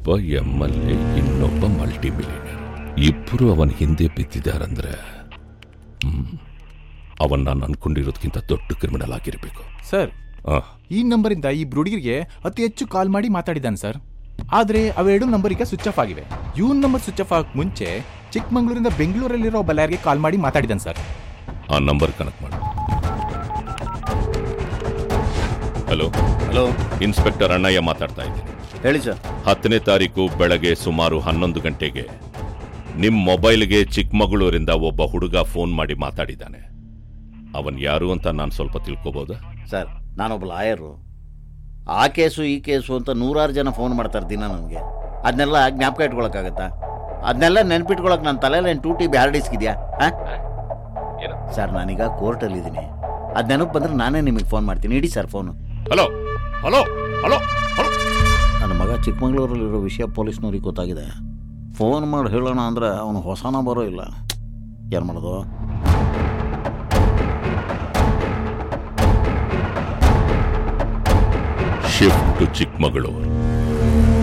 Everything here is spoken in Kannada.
ಒಬ್ಬ ಎಮ್ ಎಲ್ ಎ ಇನ್ನೊಬ್ಬ ಮಲ್ಟಿ ಮಿಲಿಯನರ್ ಇಬ್ಬರು ಅವನ ಹಿಂದೆ ಬಿದ್ದಿದ್ದಾರಂದ್ರೆ ಹ್ಮ್, ಅವನ್ ನಾನು ಅನ್ಕೊಂಡಿರೋದಕ್ಕಿಂತ ದೊಡ್ಡ ಕ್ರಿಮಿನಲ್ ಆಗಿರಬೇಕು ಸರ್ ಆ, ಈ ನಂಬರಿಂದ ಈ ಹುಡುಗಿರಿಗೆ ಅತಿ ಹೆಚ್ಚು ಕಾಲ್ ಮಾಡಿ ಮಾತಾಡಿದ್ದಾನೆ ಸರ್ ಆದ್ರೆ ಅವೆರಡು ನಂಬರ್ ಈಗ ಸ್ವಿಚ್ ಆಫ್ ಆಗಿವೆ ಇವನ್ ನಂಬರ್ ಸ್ವಿಚ್ ಆಫ್ ಆಗಕ್ ಮುಂಚೆ ಚಿಕ್ಕಮಂಗ್ಳೂರಿಂದ ಬೆಂಗಳೂರಲ್ಲಿರೋ ಬಲ್ಲಾರ್ಗೆ ಕಾಲ್ ಮಾಡಿ ಮಾತಾಡಿದ್ದಾನೆ ಸರ್ ಆ ನಂಬರ್ ಕನೆಕ್ಟ್ ಮಾಡು ಹಲೋ ಹಲೋ ಇನ್ಸ್ಪೆಕ್ಟರ್ ಅಣ್ಣಯ್ಯ ಮಾತಾಡ್ತಾ ಇದ್ದೀನಿ ಹೇಳಿ ಸರ್ ಹತ್ತನೇ ತಾರೀಕು ಬೆಳಗ್ಗೆ ಸುಮಾರು ಹನ್ನೊಂದು ಗಂಟೆಗೆ ನಿಮ್ ಮೊಬೈಲ್ಗೆ ಚಿಕ್ಕಮಗಳೂರಿಂದ ಒಬ್ಬ ಹುಡುಗ ಫೋನ್ ಮಾಡಿ ಮಾತಾಡಿದ್ದಾನೆ ಅವನ್ ಯಾರು ಅಂತ ನಾನು ಸ್ವಲ್ಪ ತಿಳ್ಕೊಬೋದಾ ಸರ್ ನಾನೊಬ್ಬ ಲಾಯರು ಆ ಕೇಸು ಈ ಕೇಸು ಅಂತ ನೂರಾರು ಜನ ಫೋನ್ ಮಾಡ್ತಾರೆ ದಿನ ನನಗೆ ಅದನ್ನೆಲ್ಲ ಜ್ಞಾಪಕ ಇಟ್ಕೊಳಕ್ಕಾಗತ್ತಾ ಅದನ್ನೆಲ್ಲ ನೆನ್ಪಿಟ್ಕೊಳಕ್ ನನ್ನ ತಲೆಯಲ್ಲಿ ಏನು ಟೂಟಿ ಬ್ಯಾರ್ಡ್ ಡಿಸ್ಕ್ ಇದೆಯಾ ಹಾಂ ಸರ್ ನಾನೀಗ ಕೋರ್ಟಲ್ಲಿದ್ದೀನಿ ಅದು ನೆನಪು ಬಂದ್ರೆ ನಾನೇ ನಿಮಗೆ ಫೋನ್ ಮಾಡ್ತೀನಿ ಇಡಿ sir phone hello hello hello hello ನನ್ನ ಮಗ ಚಿಕ್ಕಮಗಳೂರಲ್ಲಿರೋ ವಿಷಯ ಪೊಲೀಸ್ನವ್ರಿಗೆ ಗೊತ್ತಾಗಿದೆ ಫೋನ್ ಮಾಡಿ ಹೇಳೋಣ ಅಂದ್ರೆ ಅವನು ಹೊಸನ ಬರೋ ಇಲ್ಲ ಏನು ಮಾಡೋದು ಶಿಫ್ಟ್ ಟು ಚಿಕ್ಕಮಗಳೂರು